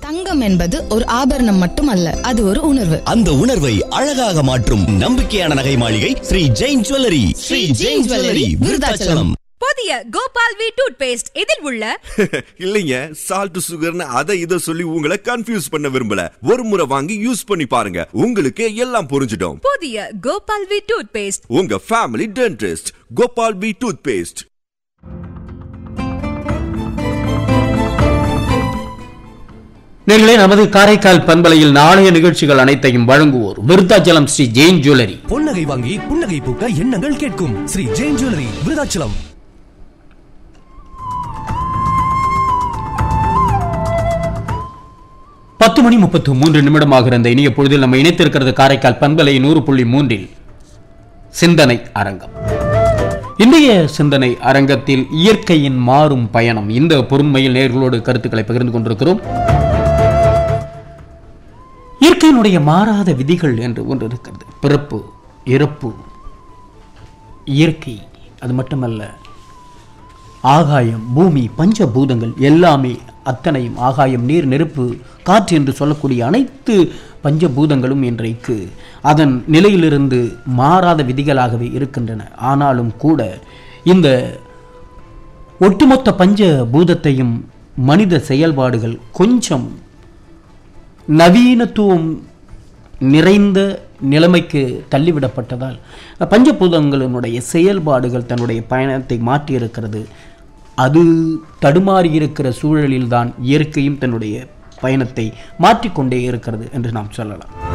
தங்கம் என்பது ஒரு ஆபரணம் மட்டுமல்ல அது ஒரு உணர்வு அந்த உணர்வை அழகாக மாற்றும் நம்பிக்கையான நகை மாளிகை ஸ்ரீ ஜெயின் ஜுவல்லரி ஸ்ரீ ஜெயின் ஜுவல்லரி விருதாச்சலம் புதிய கோபால் வி டூத் பேஸ்ட் இதில் உள்ள இல்லைங்க சால்ட் சுகர்னு அதை இதை சொல்லி உங்களை கன்ஃபியூஸ் பண்ண விரும்பல ஒரு முறை வாங்கி யூஸ் பண்ணி பாருங்க உங்களுக்கு எல்லாம் புரிஞ்சிடும் புதிய கோபால் வி டூத் பேஸ்ட் உங்க family dentist Gopal P toothpaste நீங்களே நமது காரைக்கால் பண்பலையில் நாளைய நிகழ்ச்சிகள் அனைத்தையும் வழங்குவோர் விருத்தாச்சலம் ஸ்ரீ ஜெயின் ஜுவல்லரி பொன்னகை வாங்கி புன்னகை பூக்க எண்ணங்கள் கேட்கும் ஸ்ரீ ஜெயின் ஜுவல்லரி விருதாச்சலம் பத்து மணி முப்பத்து மூன்று நிமிடமாக இருந்த இனிய பொழுதில் நம்ம இணைத்திருக்கிறது காரைக்கால் பண்பலை நூறு புள்ளி மூன்றில் சிந்தனை அரங்கம் இன்றைய சிந்தனை அரங்கத்தில் இயற்கையின் மாறும் பயணம் இந்த பொருண்மையில் நேர்களோடு கருத்துக்களை பகிர்ந்து கொண்டிருக்கிறோம் இயற்கையினுடைய மாறாத விதிகள் என்று ஒன்று இருக்கிறது பிறப்பு இறப்பு இயற்கை அது மட்டுமல்ல ஆகாயம் பூமி பஞ்சபூதங்கள் எல்லாமே அத்தனையும் ஆகாயம் நீர் நெருப்பு காற்று என்று சொல்லக்கூடிய அனைத்து பஞ்சபூதங்களும் இன்றைக்கு அதன் நிலையிலிருந்து மாறாத விதிகளாகவே இருக்கின்றன ஆனாலும் கூட இந்த ஒட்டுமொத்த பஞ்ச பூதத்தையும் மனித செயல்பாடுகள் கொஞ்சம் நவீனத்துவம் நிறைந்த நிலைமைக்கு தள்ளிவிடப்பட்டதால் பஞ்சபூதங்களினுடைய செயல்பாடுகள் தன்னுடைய பயணத்தை மாற்றியிருக்கிறது அது தடுமாறியிருக்கிற சூழலில்தான் இயற்கையும் தன்னுடைய பயணத்தை மாற்றிக்கொண்டே இருக்கிறது என்று நாம் சொல்லலாம்